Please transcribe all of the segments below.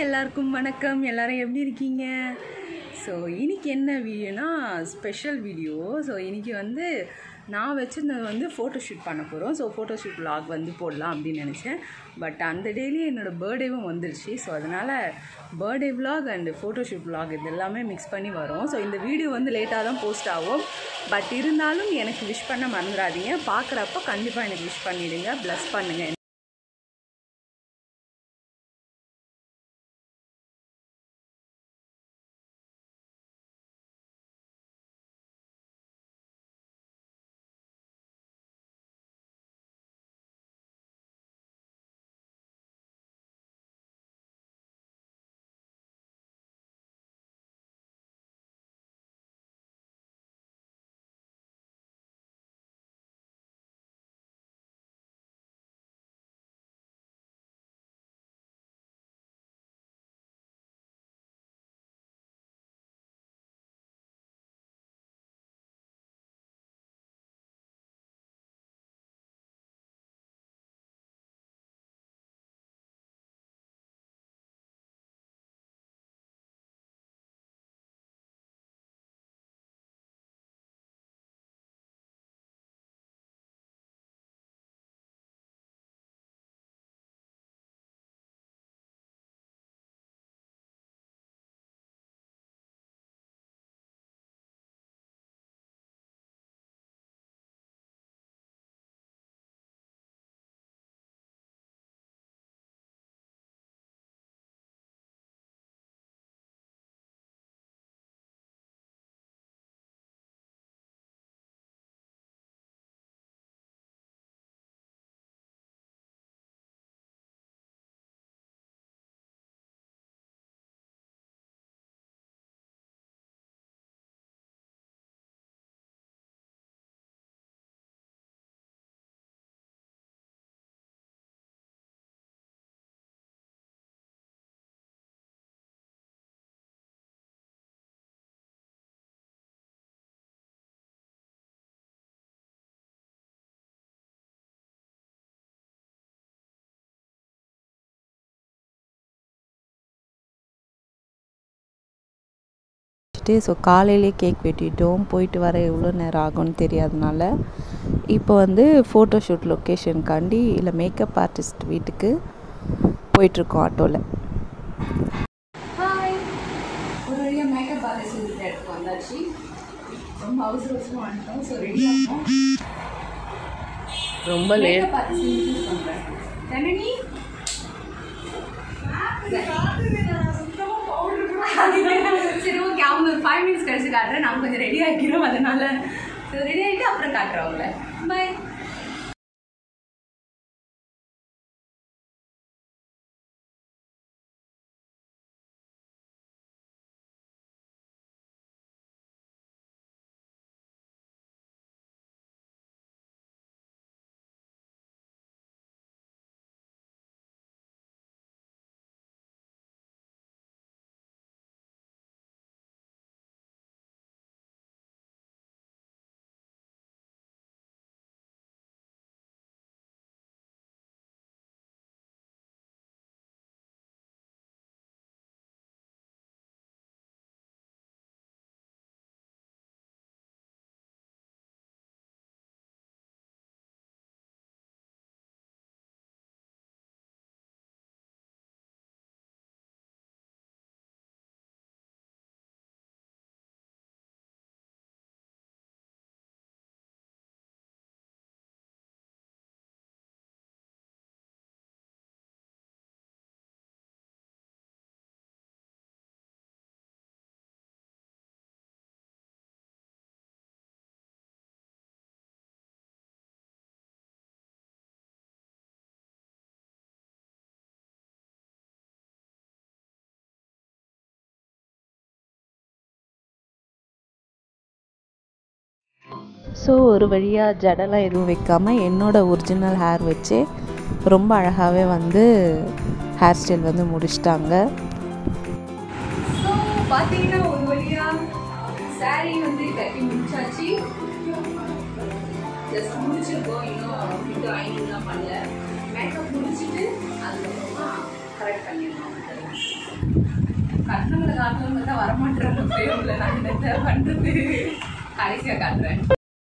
எல்லாருக்கும் வணக்கம் எல்லாரும் எப்படி இருக்கீங்க ஸோ இன்னைக்கு என்ன வீடியோனா ஸ்பெஷல் வீடியோ ஸோ இன்னைக்கு வந்து நான் வச்சுருந்தது வந்து ஃபோட்டோஷூட் பண்ண போகிறோம் ஸோ ஃபோட்டோஷூட் vlog வந்து போடலாம் அப்படின்னு நினச்சேன் பட் அந்த டெய்லி என்னோடய பர்த்டேவும் வந்துருச்சு ஸோ அதனால் birthday vlog and photoshoot vlog இது எல்லாமே மிக்ஸ் பண்ணி வரும் ஸோ இந்த வீடியோ வந்து லேட்டாக தான் போஸ்ட் ஆகும் பட் இருந்தாலும் எனக்கு விஷ் பண்ண மறந்துடாதீங்க பார்க்குறப்ப கண்டிப்பாக எனக்கு விஷ் பண்ணிவிடுங்க ப்ளஸ் பண்ணுங்கள் வச்சுட்டு ஸோ காலையிலே கேக் வெட்டிட்டோம் போயிட்டு வர எவ்வளோ நேரம் ஆகும்னு தெரியாதனால இப்போ வந்து ஃபோட்டோஷூட் லொக்கேஷனுக்காண்டி இல்லை மேக்கப் ஆர்டிஸ்ட் வீட்டுக்கு போயிட்டுருக்கோம் ஆட்டோவில் ஹாய் ஒரு வழியாக மேக்கப் ஆர்டிஸ்ட் இருக்கிற இடத்துக்கு வந்தாச்சு ரொம்ப அவசர அவசரமாக வந்துட்டோம் ஸோ ரெடி ஆகும் ரொம்ப லேட் மேக்கப் ஆர்டிஸ்ட் யூஸ் பண்ணுறேன் ஜனனி சரி ஓகே அவங்க ஒரு ஃபைவ் மினிட்ஸ் கழிச்சு காட்டுறேன் நான் கொஞ்சம் ரெடி ஆகிக்கிறோம் அதனால ரெடி ஆகிட்டு அப்புறம் காட்டுறேன் அவங்கள பை ஸோ ஒரு வழியாக ஜடலாம் எதுவும் வைக்காமல் என்னோட ஒரிஜினல் ஹேர் வச்சு ரொம்ப அழகாகவே வந்து ஹேர் ஸ்டைல் வந்து முடிச்சிட்டாங்க ஸோ பார்த்தீங்கன்னா ஒரு வழியா saree வந்து கட்டி முடிச்சாச்சு ஜஸ்ட் முடிச்சிருக்கோம் இன்னும் இது ஐனிங்லாம் பண்ணல மேக்கப் முடிச்சிட்டு அதுக்கப்புறமா கரெக்ட் பண்ணிடலாம் கண்ணங்களை காட்டணும் பார்த்தா வரமாட்டேறாங்க ஃப்ரேமில் நான் என்னத்தை பண்ணுறது கடைசியாக காட்டுறேன்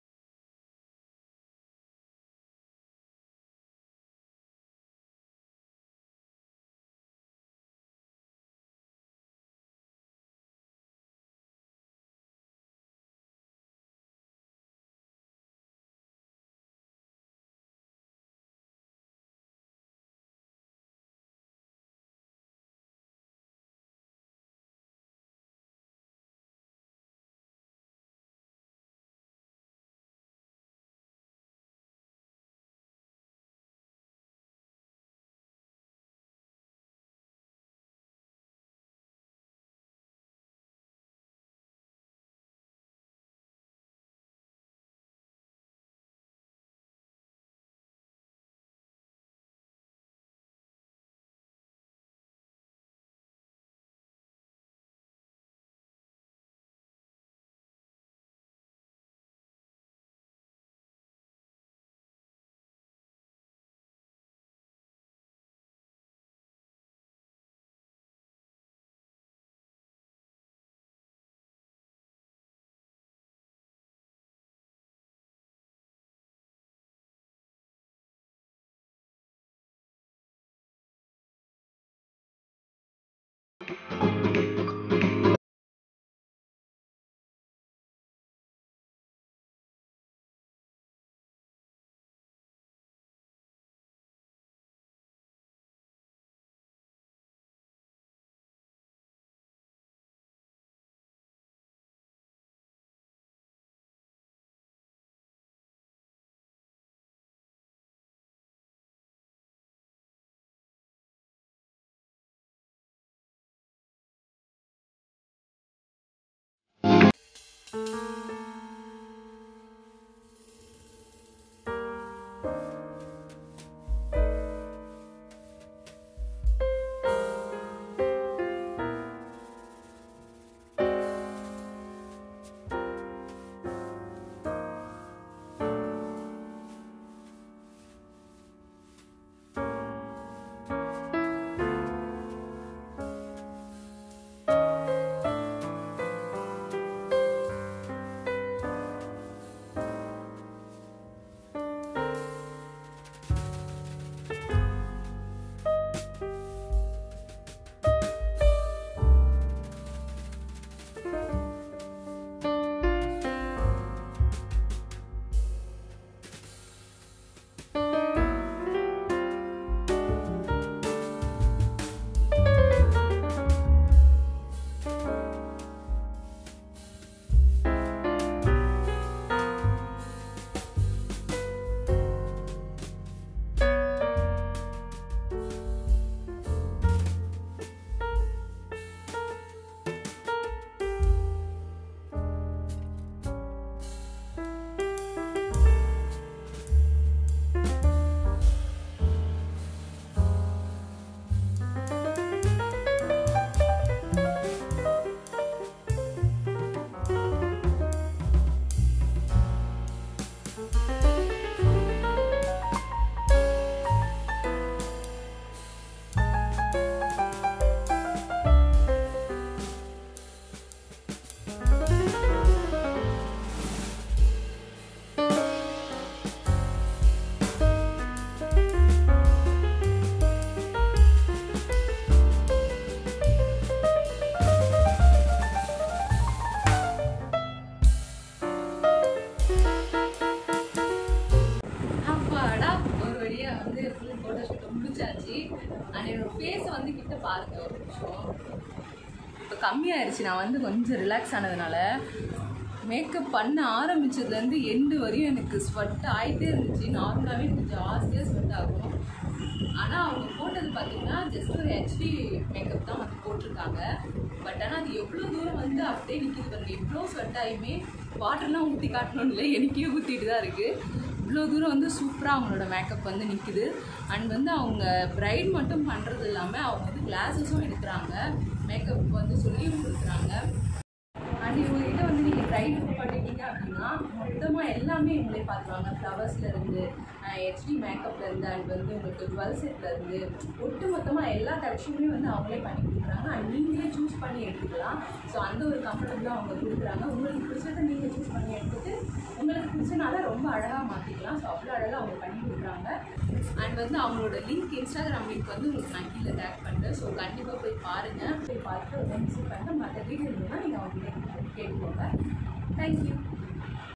அண்ட் என்னோட ஃபேஸை வந்து கிட்ட பாருங்க ஒரு நிமிஷம் இப்போ கம்மியாயிருச்சு நான் வந்து கொஞ்சம் ரிலாக்ஸ் ஆனதுனால மேக்கப் பண்ண ஆரம்பிச்சதுலேருந்து எண்டு வரையும் எனக்கு ஸ்வெட் ஆகிட்டே இருந்துச்சு நார்மலாகவே எனக்கு ஜாஸ்தியாக ஸ்வெட் ஆகும் ஆனால் அவங்க போட்டது பார்த்தீங்கன்னா ஜஸ்ட் ஒரு ஹெச்டி மேக்கப் தான் வந்து போட்டிருக்காங்க பட் ஆனால் அது எவ்வளோ தூரம் வந்து அப்படியே நிற்கிது பாருங்க எவ்வளோ ஸ்வெட் ஆகியுமே வாட்டர்லாம் ஊற்றி காட்டணும் இல்லை எனக்கே ஊற்றிட்டு தான் இருக்குது இவ்வளோ தூரம் வந்து சூப்பராக அவங்களோட மேக்கப் வந்து நிற்குது அண்ட் வந்து அவங்க பிரைட் மட்டும் பண்ணுறது இல்லாமல் அவங்க வந்து கிளாஸஸும் எடுக்கிறாங்க மேக்கப் வந்து சொல்லியும் கொடுக்குறாங்க அண்ட் வந்து இவங்ககிட்ட வந்து நீங்கள் ப்ரைட் புக் பண்ணிட்டீங்க அப்படின்னா மொத்தமாக எல்லாமே இவங்களே பார்த்துருவாங்க ஃப்ளவர்ஸ்லேருந்து ஹெச்டி மேக்கப்லேருந்து அண்ட் வந்து உங்களுக்கு ஜுவல் செட்லேருந்து ஒட்டு மொத்தமாக எல்லா கலெக்ஷனுமே வந்து அவங்களே பண்ணி கொடுக்குறாங்க அண்ட் நீங்களே சூஸ் பண்ணி எடுத்துக்கலாம் ஸோ அந்த ஒரு கம்ஃபர்டபுளாக அவங்க கொடுக்குறாங்க உங்களுக்கு பிடிச்சதை நீங்கள் சூஸ் பண்ணி எடுத்துட்டு உங்களுக்கு பிடிச்சனால ரொம்ப அழகாக மாற்றிக்கலாம் ஸோ அவ்வளோ அழகாக அவங்க பண்ணி கொடுக்குறாங்க அண்ட் வந்து அவங்களோட லிங்க் இன்ஸ்டாகிராம் லிங்க் வந்து உங்களுக்கு நான் கீழே டேக் பண்ணுறேன் ஸோ கண்டிப்பாக போய் பாருங்கள் போய் பார்த்துட்டு உடனே விசிட் பண்ணுங்கள் மற்ற டீட்டெயில் நீங்கள் அவங்க கேட்டுக்கோங்க தேங்க்யூ